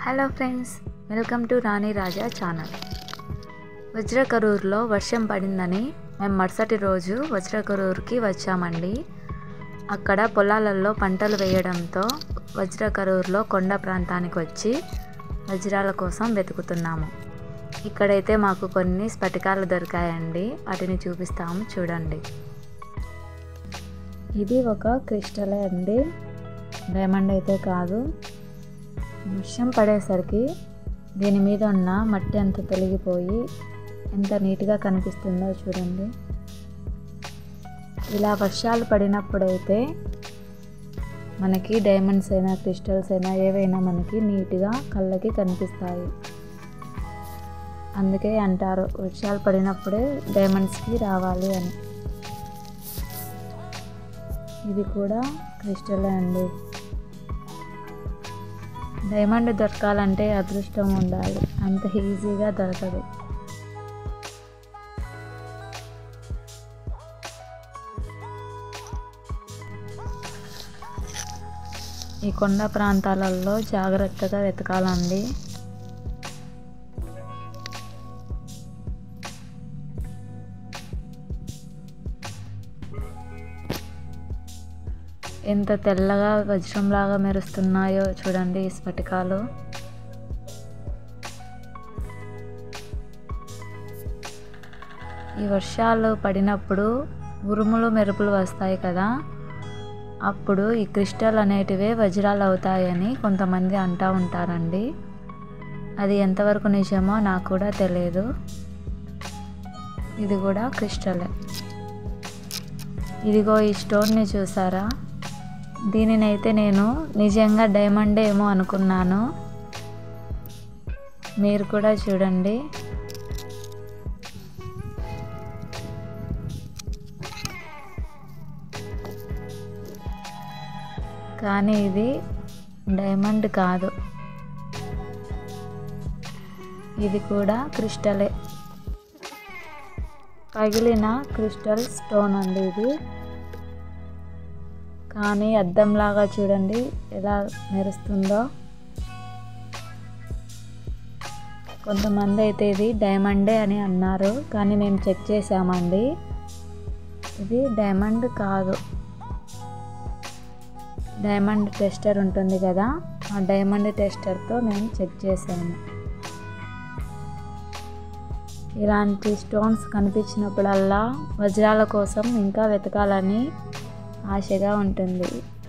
hello friends welcome to Rani Raja channel వజ్రకరూరులో వర్షం పడిందని మేము మరుసటి రోజు వజ్రకరూరుకి వచ్చామండి అక్కడ పొలాలలో పంటలు వేయడంతో వజ్రకరూరులో కొండ ప్రాంతానికి వచ్చి వజ్రాల కోసం వెతుకుతున్నాము ఇక్కడైతే మాకు కొన్ని స్ఫటికాలు దొరికాయండి వాటిని చూపిస్తాము చూడండి ఇది ఒక క్రిస్టలే అండి డైమండ్ అయితే కాదు వర్షం పడేసరికి దీని మీద ఉన్న మట్టి అంత తొలగిపోయి ఎంత నీట్గా కనిపిస్తుందో చూడండి ఇలా వర్షాలు పడినప్పుడైతే మనకి డైమండ్స్ అయినా క్రిస్టల్స్ అయినా ఏవైనా మనకి నీట్గా కళ్ళకి కనిపిస్తాయి అందుకే అంటారు వర్షాలు పడినప్పుడే డైమండ్స్కి రావాలి అని ఇది కూడా క్రిస్టలే అండి డైమండ్ దొరకాలంటే అదృష్టం ఉండాలి అంత ఈజీగా దొరకదు ఈ కొండ ప్రాంతాలలో జాగ్రత్తగా వెతకాలండి ఎంత తెల్లగా వజ్రంలాగా మెరుస్తున్నాయో చూడండి ఈ స్ఫటికాలు ఈ వర్షాలు పడినప్పుడు ఉరుములు మెరుపులు వస్తాయి కదా అప్పుడు ఈ క్రిస్టల్ అనేటివే వజ్రాలు అవుతాయని కొంతమంది అంటూ ఉంటారండి అది ఎంతవరకు నిజమో నాకు కూడా తెలియదు ఇది కూడా క్రిస్టలే ఇదిగో ఈ స్టోన్ని చూసారా దీనినైతే నేను నిజంగా డైమండ్ ఏమో అనుకున్నాను మీరు కూడా చూడండి కానీ ఇది డైమండ్ కాదు ఇది కూడా క్రిస్టలే పగిలిన క్రిస్టల్ స్టోన్ అండి ఇది కానీ అద్దంలాగా చూడండి ఎలా మెరుస్తుందో కొంతమంది అయితే ఇది డైమండే అని అన్నారు కానీ మేము చెక్ చేసామండి ఇది డైమండ్ కాదు డైమండ్ టెస్టర్ ఉంటుంది కదా ఆ డైమండ్ టెస్టర్తో మేము చెక్ చేసాము ఇలాంటి స్టోన్స్ కనిపించినప్పుడల్లా వజ్రాల కోసం ఇంకా వెతకాలని ఆశగా ఉంటుంది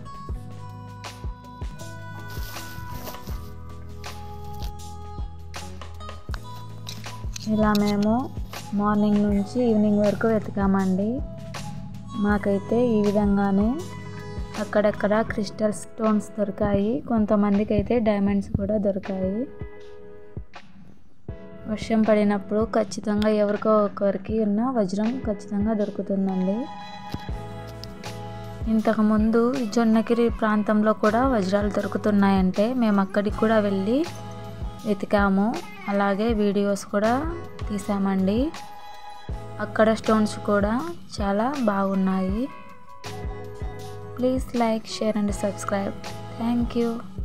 ఇలా మేము మార్నింగ్ నుంచి ఈవినింగ్ వరకు వెతకామండి మాకైతే ఈ విధంగానే అక్కడక్కడ క్రిస్టల్ స్టోన్స్ దొరికాయి కొంతమందికి అయితే డైమండ్స్ కూడా దొరికాయి వర్షం పడినప్పుడు ఖచ్చితంగా ఎవరికో ఒకరికి ఉన్న వజ్రం ఖచ్చితంగా దొరుకుతుందండి ఇంతకుముందు జొన్నగిరి ప్రాంతంలో కూడా వజ్రాలు దొరుకుతున్నాయంటే మేము అక్కడికి కూడా వెళ్ళి వెతికాము అలాగే వీడియోస్ కూడా తీసామండి అక్కడ స్టోన్స్ కూడా చాలా బాగున్నాయి please like share and subscribe thank you